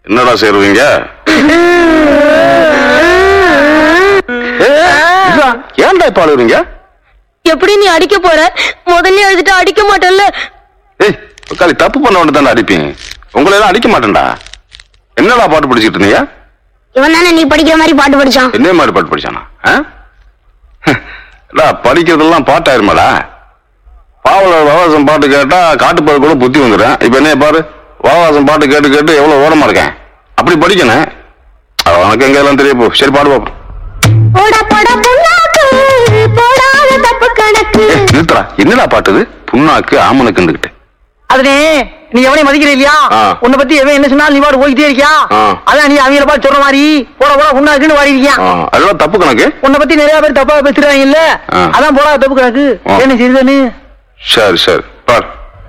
என்னடா சேருவீங்க ஏன்டா இப்ப அழுகுறீங்க எப்படி நீ அடிக்க போற முதல்ல எழுதிட்டு அடிக்க மாட்டேன்ல ஏய் உட்காரி தப்பு பண்ண உடனே தானே அடிப்பீங்க உங்களை எல்லாம் அடிக்க மாட்டேன்டா என்னடா பாட்டு படிச்சிட்டு இருந்தீங்க இவன் தானே நீ படிக்கிற மாதிரி பாட்டு படிச்சான் என்ன மாதிரி பாட்டு படிச்சானா ஆ? டா, படிக்கிறதெல்லாம் பாட்டாயிருமாடா பாவல வாவாசம் பாட்டு கேட்டா காட்டுப்பாடு கூட புத்தி வந்துடும் இப்ப என்ன பாரு வாவாசம் பாட்டு கேட்டு கேட்டு எவ்வளவு ஓரமா இருக்கேன் அப்படி படிக்கணும் அது உனக்கு எங்க எல்லாம் தெரிய போ சரி பாடு பாப்போம் போடா போடா புண்ணாக்கு போடாத தப்பு கணக்கு ஏய், நிறுத்துடா என்னடா பாட்டுது புண்ணாக்கு ஆமனுக்குண்டுகிட்டு அதுனே நீ எவனையும் மதிக்கிற இல்லையா ஆ. உன்னை பத்தி எவன் என்ன சொன்னாலும் நீ பாட்டு போய்கிட்டே இருக்கியா ஆ. அதான் நீ அவங்கள பார்த்து சொல்ற மாதிரி போட போட உன்னாக்குன்னு வாடி இருக்கியா ஆ, அதெல்லாம் தப்பு கணக்கு உன்னை பத்தி நிறைய பேர் தப்பா பேசுறாங்க இல்ல ஆ. அதான் போடா தப்பு கணக்கு ஆ. என்ன செய்யுதுன்னு சரி சரி பாரு